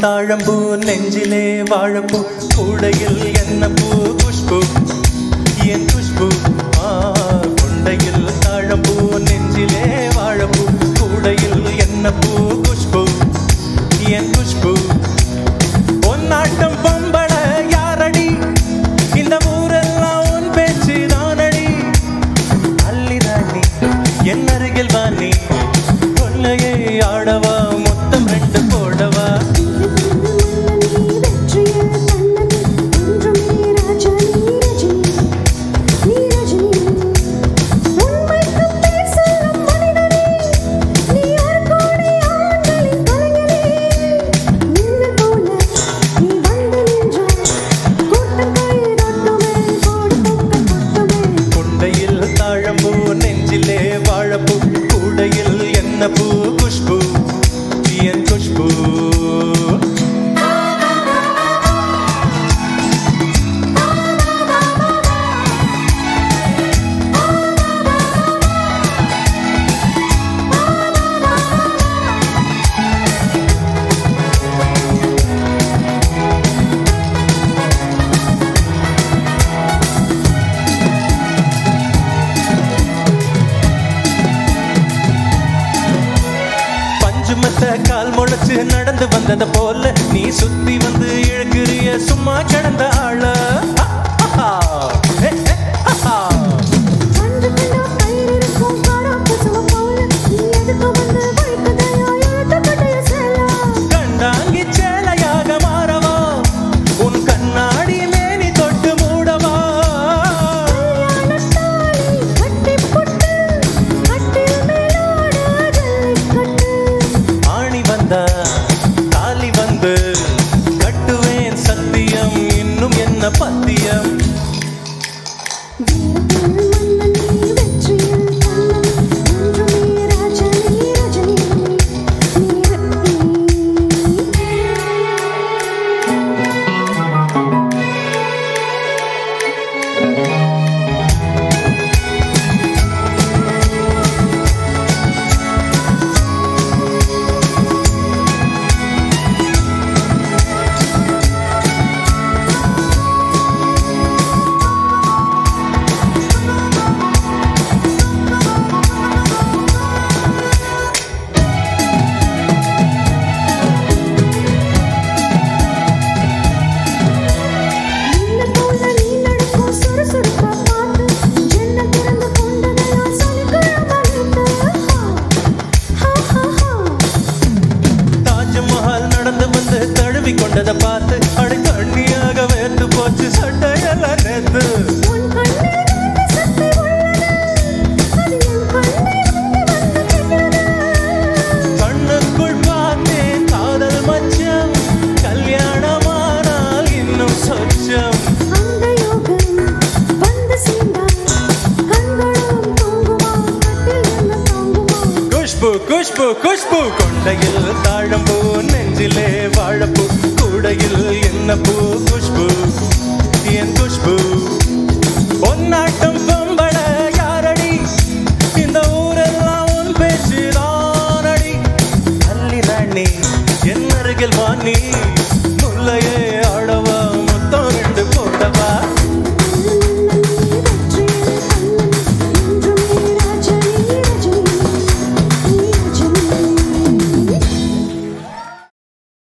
தாழம்பூ நெஞ்சிலே வாழப்பூ கூடையில் என்ன பூ குஷ்பு என் குஷ்பு ஆ கொண்டையில் தாழம்பூ நெஞ்சிலே வாழப்பூ கூடையில் என்ன பூ குஷ்பு என் குஷ்பு பொன்னாட்டம் பொம்பள யாரடி இந்த ஊரெல்லாம் உன் பேச்சு தானடி அள்ளிராணி என் அருகில் வாணி கொள்ளையை ஆடவா மொத்தம் ரெண்டு போடவா கொண்டையில் தாழம்பூ நெஞ்சிலே வாழப்பூ கூடையில் என்ன பூ குஷ்பு என் குஷ்பு பஞ்சுமத்த கால் முளைச்சு நடந்து வந்தத போல நீ சுத்தி வந்து இழுக்கிறிய சும்மா கிடந்த ஆள கண்டாங்கி சேலையாக மாறவா உன் கண்ணாடி மேனி தொட்டு மூடவா ஆணி வந்தா தாலி வந்து கட்டுவேன் சத்தியம் இன்னும் என்ன பத்தியம் தாஜ்மஹால் நடந்து வந்து தழுவி கொண்டதை பார்த்து அடை கண்ணியாக வேர்த்து போச்சு சட்டையெல்லாம் நேத்து கண்ணுக்குள் பார்த்தேன் காதல் மச்சம் கல்யாணமானால் இன்னும் சொச்சம் குஷ்பு குஷ்பு குஷ்பு கொண்டையில் தாழம்பூ நெஞ்சிலே வாழப்பூ கூடையில் என்ன பூ